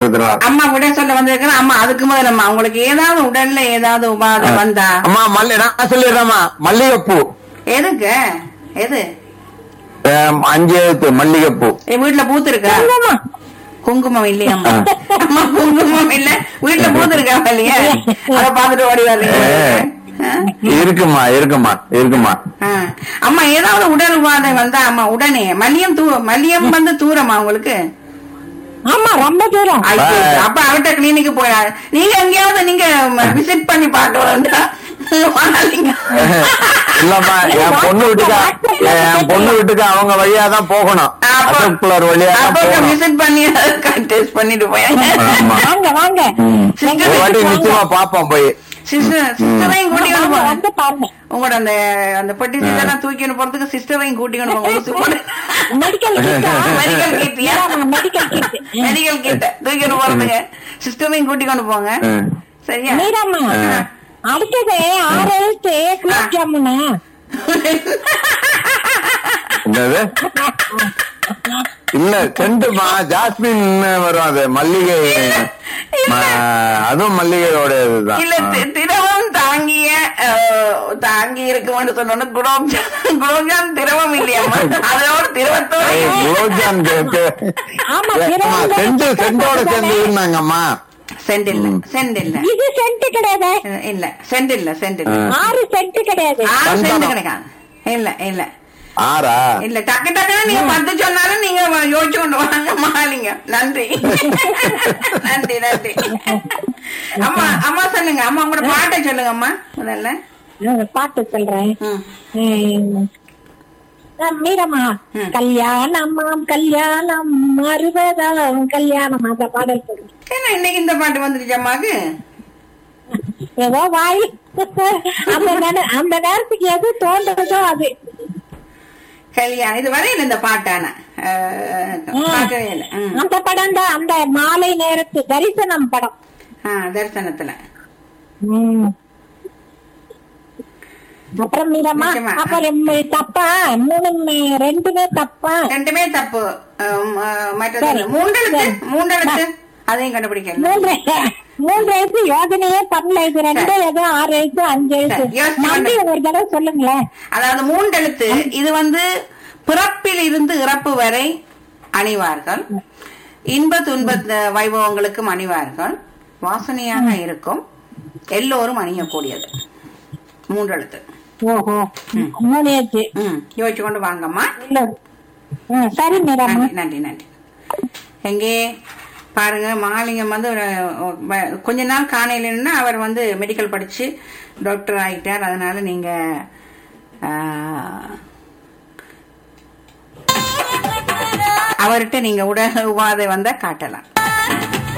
கொடுத்துருவார் அம்மா விட சொல்ல வந்திருக்கிறேன் அம்மா அதுக்கு முதல்ல அம்மா உங்களுக்கு ஏதாவது உடல்ல ஏதாவது உபாதை வந்தா அம்மா மல்லி நான் சொல்லிடுறேம்மா மல்லிகைப்பூ எதுக்கு எது ஆம், அஞ்சு எழுத்து மல்லிகைப்பூ என் வீட்டுல பூத்து இருக்கா குங்குமம் இல்லையா அம்மா அம்மா குங்குமம் இல்ல வீட்டுல பூத்து இருக்கா இல்லையா அத பாத்துட்டு ஓடி வரலையா ஆ? இருக்குமா இருக்குமா இருக்குமா ஆ. அம்மா ஏதாவது உடல் உபாதை வந்தா அம்மா உடனே மல்லியம் தூ மல்லியம் வந்து தூரமா உங்களுக்கு ஆமா ரொம்ப தூரம் ஐயோ, ஆ. அப்ப அவட்ட கிளினிக்கு போயா நீங்க எங்கேயாவது நீங்க விசிட் பண்ணி பார்க்க வேண்டாம் வாங்க. இல்லம்மா என் பொண்ணு வீட்டுக்கு என் பொண்ணு வீட்டுக்கு அவங்க வழியா தான் போகணும் அப்ப- அசோக் புலர் வழியா தான் அப்ப போகணும் விசிட் பண்ணி டெஸ்ட் பண்ணிட்டு போய் ஆமா வாங்க வாங்க ம். சிஸ்டர் ஒரு வாட்டி நிச்சயமா பாப்போம் போய் சிஸ்டர் சிஸ்டரையும் கூட்டிக்கொண்டு வாங்க, போங்க வந்து பாருங்க உங்களோட அந்த அந்த பெட்டி சீட்டெல்லாம் தூக்கிட்டு போறதுக்கு சிஸ்டரையும் கூட்டிக்கொண்டு போங்க ஊசி போட்டு மெடிக்கல் மெடிக்கல் கிட்டியா மெடிக்கல் கிட் மெடிக்கல் கிட்ட தூக்கிட்டு போறதுக்கு சிஸ்டரையும் கூட்டிக்கொண்டு போங்க ம். சரியா மீராமா அடுத்தது ஆறு எழுத்து குலோப் ஜாமுனா என்னது இல்ல செண்டுமா ஜாஸ்மின் வரும் அது மல்லிகை ம- அதுவும் மல்லிகையோட இதுதான் இல்ல தி- திரவம் தாங்கிய அஹ், தாங்கி இருக்கும்னு சொன்னோன்னு குலோப் ஜாம் குலோப் ஜாம் திரவம் இல்லையாம்மா அதோட திரவத்தோட குலோப்ஜான் கேட்டு ஆமா, ஏம்மா, திரவம் செண்டு செண்டோட சேர்ந்து இருந்தாங்கம்மா சென்ட் இல்ல சென்ட் இல்ல இது சென்ட் கிடையாது அஹ், இல்ல சென்ட் இல்ல சென்ட் இல்ல ஆ. ஆறு சென்ட் கிடையாது ஆறு சென்ட் சந்தனம். கிடைக்காது இல்ல இல்ல ஆறா இல்ல டக்கு டக்குன்னு நீங்க பத்து சொன்னாலும் நீங்க யோசிச்சு கொண்டு வாங்க மாலிங்க நன்றி நன்றி நன்றி அம்மா அம்மா சொல்லுங்க அம்மா உங்களோட பாட்டை சொல்லுங்க அம்மா முதல்ல ம், பாட்டு சொல்றேன் ம். ம். ஆ, மீரம்மா ம். கல்யாணமாம் கல்யாணம் அறுபதாம் கல்யாணம் அந்த பாடல் சொல்றேன் என்ன இன்னைக்கு இந்த பாட்டு வந்துருச்சு அம்மாக்கு ஏதோ வாய் அந்த நேர- அந்த நேரத்துக்கு எது தோன்றதோ அது கல்யாணம் இது வரையில இந்த பாட்டான அஹ், பார்க்கவே இல்லை ம். அந்த படம் தான் அந்த மாலை நேரத்து தரிசனம் படம் ஆ, தரிசனத்துல ம். அப்புறம் மீரம்மா நிச்சயமா. அப்புறம் தப்பா மூணு ம- ரெண்டுமே தப்பா ரெண்டுமே தப்பு அஹ், அஹ், மற்றது சரி. மூண்டெழுத்து சரி. மூண்டெழுத்து அதையும் கண்டுபிடிக்கல மூன்று மூன்று எழுத்து யோஜனையே பண்ணல இது ரெண்டு ஏதோ ஆறு எழுத்து அஞ்சு எழுத்து சரி, யோசிச்சு மறுபடியும் ஒரு தடவை சொல்லுங்களேன் அதாவது மூண்டெழுத்து இது வந்து பிறப்பில் இருந்து இறப்பு வரை அணிவார்கள் இன்ப துன்ப அஹ், வைபவங்களுக்கும் அணிவார்கள் வாசனையாக இருக்கும் எல்லோரும் அணியக்கூடியது மூன்றெழுத்து ஓஹோ மூணு எழுத்து ம் யோசிச்சு கொண்டு வாங்கம்மா இல்ல ம், சரி மீரம்மா நன்றி நன்றி நன்றி எங்கே பாருங்க மகாலிங்கம் வந்து ஒரு வ- கொஞ்ச நாள் காணையிலன்னா அவர் வந்து மெடிக்கல் படிச்சு டாக்டர் ஆயிட்டார் அதனால நீங்க ஆ, அவர்கிட்ட நீங்க உடல் உபாதை வந்தா காட்டலாம்